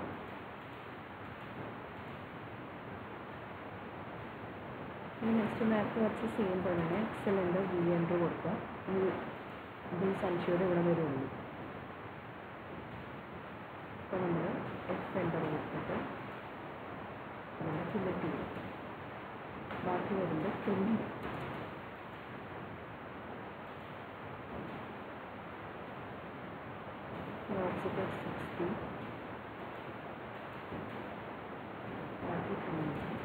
ഈ നെക്സ്റ്റ് നേരത്തെ വരച്ച സെയിം തന്നെ സിലിണ്ടർ വി എൻ്റർ കൊടുക്കുക ഈ ഇത് സൺഷെയ്ഡ് ഇവിടെ വരുള്ളൂ അപ്പോൾ നമ്മൾ എക്സ് എൻ്റർ കൊടുത്തിട്ട് നമ്മൾ ഫില്ലറ്റ് ചെയ്യും ബാക്കി വരുന്നത് ട്രിം ഓപ്പോസിറ്റ് സിക്സ്റ്റി ബാക്കി ട്രിം ചെയ്യും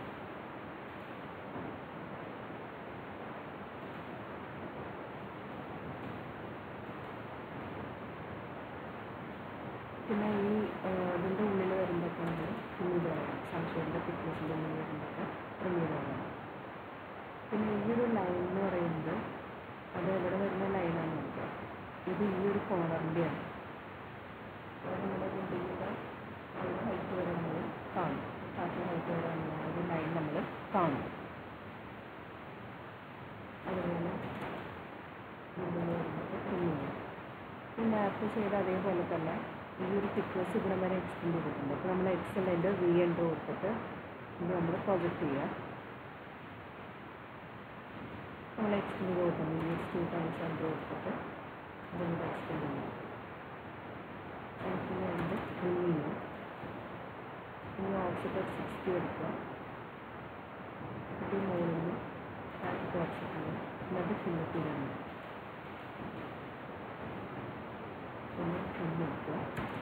പിന്നെ ഈ ഇതിൻ്റെ ഉള്ളിൽ വരുമ്പോഴൊക്കെ നമ്മൾ പിന്നീട് വേണം സൺഷെയ്ഡിൻ്റെ തിക്നെസ്സിൻ്റെ ഉള്ളിൽ വരുമ്പോഴൊക്കെ പിന്നീട് വേണം പിന്നെ ഈ ഒരു ലൈൻ എന്ന് പറയുന്നത് അത് എവിടെ വരുന്ന ലൈനാണ് നമുക്ക് ഇത് ഈ ഒരു കോർണറിൻ്റെയാണ് അത് നമ്മുടെ ബിൽഡിങ്ങിൻ്റെ ഒരു ഹൈറ്റ് വരെ നമ്മൾ കാണും കാറ്റ് ഹൈറ്റ് വരെ നമ്മൾ ആ ഒരു ലൈൻ നമ്മൾ കാണും അതുപോലെ ബിൽഡിങ് വരുമ്പോൾ പിന്നീട് ഈ നേരത്തെ ചെയ്ത അതേപോലെ തന്നെ ഈ ഒരു തിക്നെസ് ഇവിടെ വരെ എക്സ്റ്റെൻഡ് ചെയ്തിട്ടുണ്ട് അപ്പോൾ നമ്മൾ എക്സലൻ്റ് വി എൻഡ് കൊടുത്തിട്ട് ഇത് നമ്മൾ പ്രൊജക്റ്റ് ചെയ്യുക നമ്മൾ എക്സ്റ്റെൻഡ് ചെയ്ത് കൊടുക്കുന്നു ഈ ടു ടൈംസ് എൻഡ് കൊടുത്തിട്ട് ഇതിൻ്റെ എക്സ്റ്റെൻഡ് ചെയ്യാം എനിക്ക് വേണ്ടി ട്രിം ചെയ്യാം ഇനി ഓപ്ഷറ്റ് സിക്സ്റ്റി എടുക്കുക ഇത് മുകളിൽ നിന്ന് താഴത്തെ ഓപ്ഷറ്റിൽ എന്നിട്ട് ഫില്ലറ്റ് ചെയ്യാൻ ഒന്ന് ട്രിം എടുക്കുക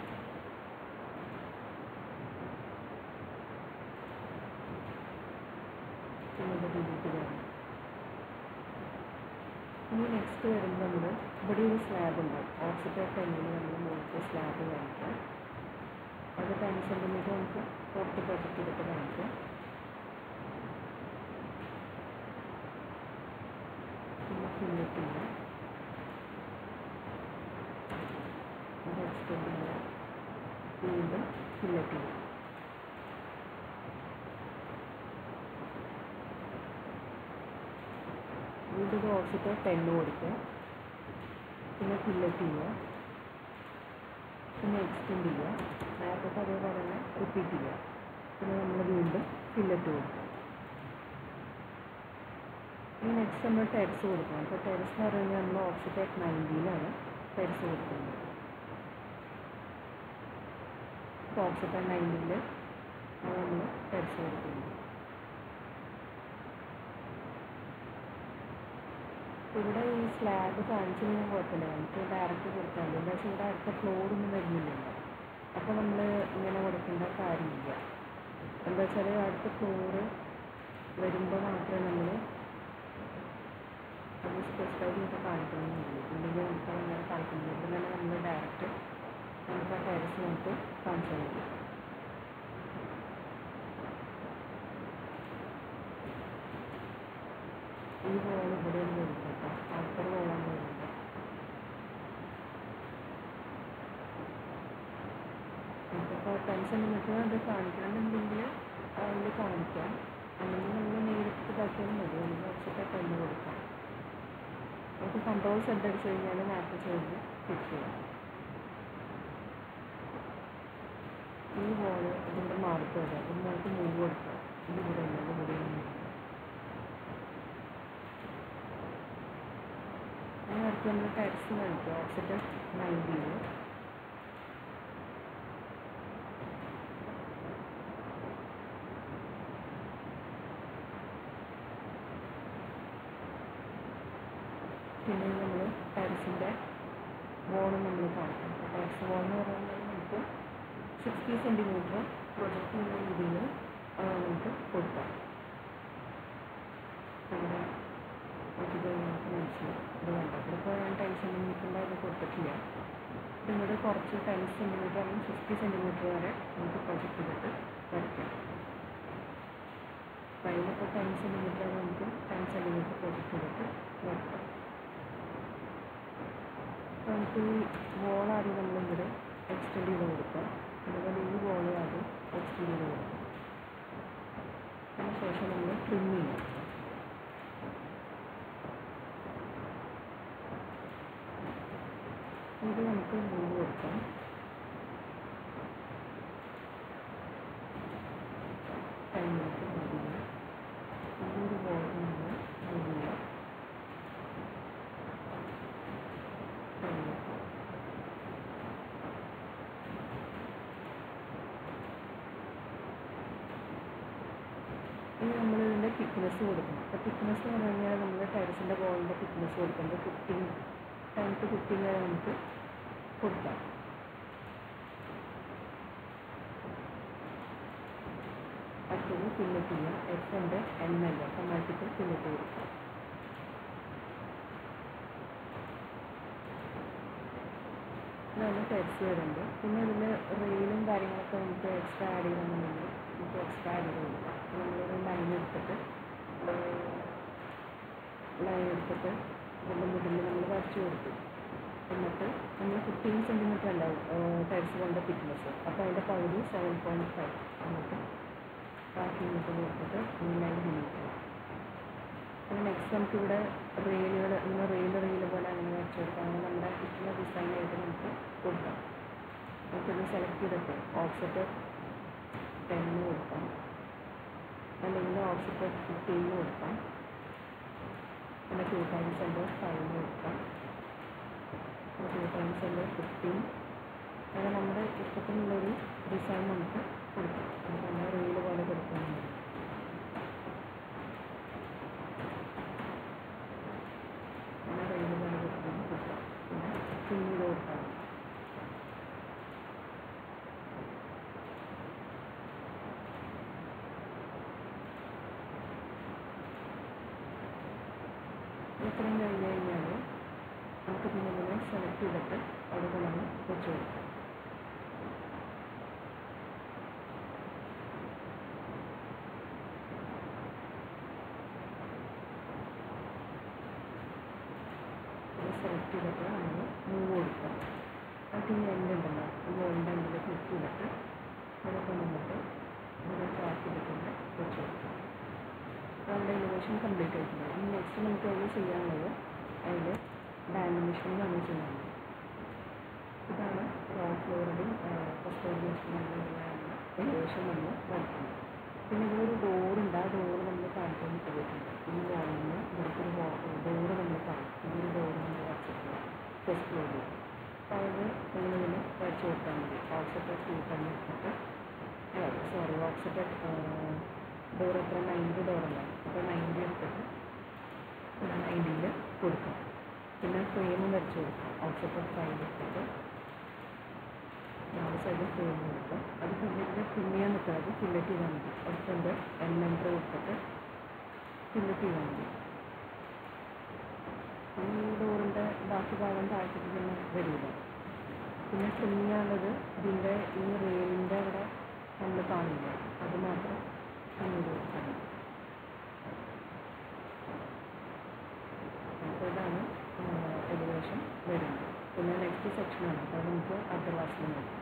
പിന്നെ ഇത് ഡിലീറ്റ് ചെയ്യാം ഇനി നെക്സ്റ്റ് വരുമ്പോൾ നമ്മൾ ഇവിടെ ഒരു സ്ലാബ് ഉണ്ടാവും ഓപ്പോസിറ്റ് ടെന്നിൽ നമ്മൾ മുകളിലത്തെ സ്ലാബ് കാണിക്കാം അത് ടെൻ സെൻറ്റിമീറ്റർ നമുക്ക് പുറത്ത് പ്രൊജക്റ്റ് ചെയ്തിട്ട് കാണിക്കാം പിന്നെ ഫില്ലറ്റ് ചെയ്യാം അത് എക്സ്റ്റെൻഡ് ചെയ്യാം വീണ്ടും ഫില്ലറ്റ് ചെയ്യാം വീണ്ടും ഇത് ഓപ്പോസിറ്റ് ടെന്ന് കൊടുക്കുക പിന്നെ ഫില്ലറ്റ് ചെയ്യുക പിന്നെ എക്സ്റ്റെൻഡ് ചെയ്യുക നേരത്തെ അതേപോലെ തന്നെ റിപ്പീറ്റ് ചെയ്യുക പിന്നെ നമ്മൾ വീണ്ടും ഫില്ലറ്റ് കൊടുക്കുക ഇനി നെക്സ്റ്റ് നമ്മൾ ടെറസ് കൊടുക്കണം അപ്പോൾ ടെറസ് എന്ന് പറയുന്നത് നമ്മൾ ഓപ്പോസിറ്റ് അറ്റ് നയൻറ്റീനാണ് ടെറസ് കൊടുക്കുന്നത് ഓപ്പോസിറ്റ് അറ്റ് നയൻറ്റീനിൽ ആണ് നമ്മൾ ടെറസ് കൊടുക്കുന്നത് ഇവിടെ ഈ സ്ലാബ് കാണിച്ചു കഴിഞ്ഞാൽ കുഴപ്പമില്ല നമുക്ക് ഡയറക്റ്റ് കൊടുക്കാൻ പറ്റും പക്ഷേ ഇവിടെ അടുത്ത ഫ്ലോറൊന്നും വരുന്നില്ലല്ലോ അപ്പോൾ നമ്മൾ ഇങ്ങനെ കൊടുക്കേണ്ട കാര്യമില്ല എന്താ വെച്ചാൽ അടുത്ത ഫ്ലോറ് വരുമ്പോൾ മാത്രമേ നമ്മൾ അത് സ്പെസിഫൈ ചെയ്ത് കാണിക്കണമെന്നുള്ളൂ ഇല്ലെങ്കിൽ നമുക്ക് അങ്ങനെ കാണിക്കുന്നില്ല ഇവിടെ തന്നെ നമ്മൾ ഡയറക്റ്റ് നമുക്ക് ആ ടെറസ് നമുക്ക് കാണിച്ചു തരും ഈ വോൾ ഇവിടെ ഒന്ന് വരും കേട്ടോ അടുത്തൊരു വോളാണ് വരുന്നത് നമുക്കിപ്പോൾ ടെൻ സെൻറ്റിമീറ്റർ അത് കാണിക്കണമെന്നുണ്ടെങ്കിൽ അതിൽ കാണിക്കാം അല്ലെങ്കിൽ നമ്മൾ നേരിട്ട് ഇതാക്കിയാലും മതി അല്ലെങ്കിൽ വെച്ചിട്ട് ടെന്ന് കൊടുക്കാം നമുക്ക് കൺട്രോൾ സെറ്റ് അടിച്ച് കഴിഞ്ഞാൽ മാപ്പ് ചെയ്ത് ഫിറ്റ് ചെയ്യാം ഈ വോള് ഇതിൻ്റെ മാർക്ക് വരിക അപ്പം നമുക്ക് മൂവ് കൊടുക്കാം ഇത് ഇവിടെ ഉണ്ട് ഇത് ഇവിടെ ഉണ്ട് അങ്ങനെ അടുത്ത് നമ്മൾ ടെറസ് കാണിക്കുക ഓപ്പോസിറ്റ് നയൻറ്റീൻ പിന്നെ നമ്മൾ ടെറസിൻ്റെ വോള് നമ്മൾ കാണിക്കും അപ്പോൾ ടെറസ് വോൾ എന്ന് പറയുന്നത് നമുക്ക് സിക്സ്റ്റി സെൻറ്റിമീറ്റർ പ്രൊജക്റ്റ് ചെയ്യുന്ന രീതിയിൽ നമുക്ക് കൊടുക്കാം അങ്ങനെ അത് കഴിഞ്ഞിട്ട് മനസ്സിലാവും ഇത് കണ്ടോ ഇതിപ്പോൾ ഞാൻ ടെൻ സെൻറ്റിമീറ്ററിൻ്റെ അത് കൊടുത്തിട്ടില്ല ഇതിനോട് കുറച്ച് ടെൻ സെൻറ്റിമീറ്റർ അല്ലെങ്കിൽ ഫിഫ്റ്റി സെൻറ്റിമീറ്റർ വരെ നമുക്ക് പ്രൊജക്റ്റ് ചെയ്തിട്ട് വരയ്ക്കാം അപ്പോൾ അതിലിപ്പോൾ ടെൻ സെൻറ്റിമീറ്റർ നമുക്ക് ടെൻ സെൻറ്റിമീറ്റർ പ്രൊജക്റ്റ് ചെയ്തിട്ട് വരയ്ക്കാം അപ്പോൾ നമുക്ക് ഈ വോൾ ആദ്യം നമ്മളിവിടെ എക്സ്റ്റെൻഡ് ചെയ്ത് കൊടുക്കാം അതുപോലെ ഈ വോൾ ആദ്യം എക്സ്റ്റെൻഡ് ചെയ്ത് കൊടുക്കാം അതിനുശേഷം നമ്മൾ ട്രിം ചെയ്യാം ഇത് നമുക്ക് മൂവ് കൊടുക്കാം ടെൻ മിനിറ്റ് മൂവ് ചെയ്യാം ഈ ഒരു ബോൾ നമ്മൾ മൂവ് ചെയ്യാം ടെൻ മിനിറ്റ് തിക്നെസ് കൊടുക്കണം അപ്പോൾ തിക്നെസ് എന്ന് പറഞ്ഞു കഴിഞ്ഞാൽ നമ്മൾ ടൈൽസിൻ്റെ ബോളിൻ്റെ തിക്നെസ് കൊടുക്കുന്നത് ഫിഫ്റ്റീൻ ടെൻ ടു ഫിഫ്റ്റീൻ വരെ നമുക്ക് കൊടുക്കാം അടുത്തത് ഫില്ലറ്റ് ചെയ്യാം എഫ് ഉണ്ട് എൻ അല്ല അപ്പം മൾട്ടിപ്പിൾ ഫില്ലറ്റ് കൊടുക്കാം ഇതാണ് ടെക്സ്റ്റ് വരുന്നത് പിന്നെ ഇതിൽ റീലും കാര്യങ്ങളൊക്കെ നമുക്ക് എക്സ്ട്രാ ആഡ് ചെയ്യണമെന്നുണ്ടെങ്കിൽ നമുക്ക് എക്സ്ട്രാ ആഡ് ചെയ്ത് കൊടുക്കാം അപ്പോൾ നമ്മളൊരു ലൈൻ എടുത്തിട്ട് ലൈൻ എടുത്തിട്ട് ഇതിൻ്റെ മുകളിൽ നമ്മൾ വരച്ച് കൊടുത്തു എന്നിട്ട് നമ്മൾ ഫിഫ്റ്റീൻ സെൻറ്റിമീറ്റർ അല്ല ടൈൽസ് കൊണ്ട് തിക്നെസ് അപ്പോൾ അതിൻ്റെ പകുതി സെവൻ പോയിൻറ്റ് ഫൈവ് എന്നിട്ട് ബാക്കി ഇങ്ങോട്ട് കൊടുത്തിട്ട് നയൻ മിനിറ്റ് പിന്നെ നെക്സ്റ്റ് നമുക്കിവിടെ റെയിലുകൾ ഇങ്ങനെ റെയിൽ റെയിൽ പോലെ അങ്ങനെ വരച്ച് കൊടുക്കാം അങ്ങനെ നമ്മുടെ ഇഷ്ടമുള്ള ഡിസൈനായിട്ട് നമുക്ക് കൊടുക്കാം നമുക്കിത് സെലക്ട് ചെയ്തിട്ട് ഓഫ്സെറ്റ് ടെന്ന് കൊടുക്കാം അല്ലെങ്കിൽ ഓഫ്സെറ്റ് ഫിഫ്റ്റീന് കൊടുക്കാം പിന്നെ ടു ടൈംസ് ഉണ്ട് ഫൈവിന് കൊടുക്കാം പിന്നെ ടു ടൈംസ് ഉണ്ട് ഫിഫ്റ്റീൻ അങ്ങനെ നമ്മുടെ ഇഷ്ടത്തിനുള്ളൊരു ഡിസൈൻ നമുക്ക് കൊടുക്കാം നമുക്ക് നമ്മൾ റീൽ പോലെ കൊടുക്കുന്നുണ്ട് അങ്ങനെ റീൽ പോലെ കൊടുക്കുമ്പോൾ കൊടുക്കാം പിന്നെ പിൻ ചെയ്ത് കൊടുക്കാം ഇത്രയും കഴിഞ്ഞ് കഴിഞ്ഞാൽ നമുക്ക് പിന്നെ ഇതിനെ സെലക്ട് ചെയ്തിട്ട് അവിടെ കൊണ്ടുവന്ന് വെച്ച് കൊടുക്കാം ഇത് സെലക്ട് ചെയ്തിട്ട് നമ്മൾ മൂവ് കൊടുക്കാം എന്നിട്ട് ഈ എൻഡ് ഉണ്ടല്ലോ ഈ ഗോൾഡ് എൻഡിൽ ക്ലിക്ക് ചെയ്തിട്ട് അവിടെ കൊണ്ടുവന്നിട്ട് ഇതിനെ ട്രാക്ക് ചെയ്തിട്ടുണ്ട് വെച്ച് കൊടുക്കാം നമ്മുടെ ഇന്നോവേഷൻ കംപ്ലീറ്റ് ആയിട്ടുണ്ട് ഇനി നെക്സ്റ്റ് നമുക്ക് അതിൽ ചെയ്യാനുള്ളത് അതിൽ ഡാനിമേഷൻ നമ്മൾ ചെയ്യുന്നത് ഇതാണ് ഗ്രൗണ്ട് ഫ്ലോറിൻ്റെയും ഫസ്റ്റ് ഇൻവെസ്റ്റ്മെൻറ്റിലുള്ള ഇന്നോവേഷൻ നമ്മൾ വരയ്ക്കുന്നത് പിന്നെ ഇതൊരു ഡോറുണ്ട് ആ ഡോറ് നമ്മൾ കാണിക്കാൻ പോയിട്ടുണ്ട് ഈ വാളിൽ നിന്ന് ഇവിടുത്തെ ഒരു ഡോറ് നമ്മൾ കാണും ഈ ഒരു ഡോറ് നമ്മൾ വരച്ചിട്ടുണ്ട് ഫസ്റ്റ് ഫ്ലോറിൽ അപ്പോൾ അത് നമ്മളിതിന് വരച്ച് കൊടുത്താൽ മതി ഓക്സിജൻ ടൂ ടൺ എടുത്തിട്ട് സോറി ഓക്സിജൻ ഡോർ എത്ര നയൻറ്റി ഡോറല്ല അപ്പോൾ നയൻറ്റി എടുത്തിട്ട് നയൻറ്റിയിൽ കൊടുക്കാം പിന്നെ ഫ്രെയിം വരച്ച് കൊടുക്കാം ഓക്സിജൻ ഫൈവ് എടുത്തിട്ട് നാല് സൈഡിൽ ഫ്രെയിം കൊടുക്കാം അത് ഫില്ലറ്റ് ഫില്ല് ചെയ്യാൻ നിൽക്കുന്നത് ഫില്ലറ്റ് ചെയ്താൽ മതി അടുത്തുണ്ട് എൻ നമ്പർ കൊടുത്തിട്ട് ഫില്ലറ്റ് ചെയ്താൽ മതി ഈ ഡോറിൻ്റെ ബാക്കി ഭാഗം താഴ്ത്തിട്ട് പിന്നെ വരില്ല പിന്നെ ട്രിം ചെയ്യാനുള്ളത് ഇതിൻ്റെ ഈ റെയിലിൻ്റെ അവിടെ നമ്മൾ കാണില്ല അത് മാത്രം നമ്മൾ കൊടുക്കാൻ അപ്പോൾ ഇതാണ് ഏകദേശം വരുന്നത് പിന്നെ നെക്സ്റ്റ് സെക്ഷനാണ് അപ്പോൾ നമുക്ക് അടുത്ത ക്ലാസ്സിൽ നോക്കാം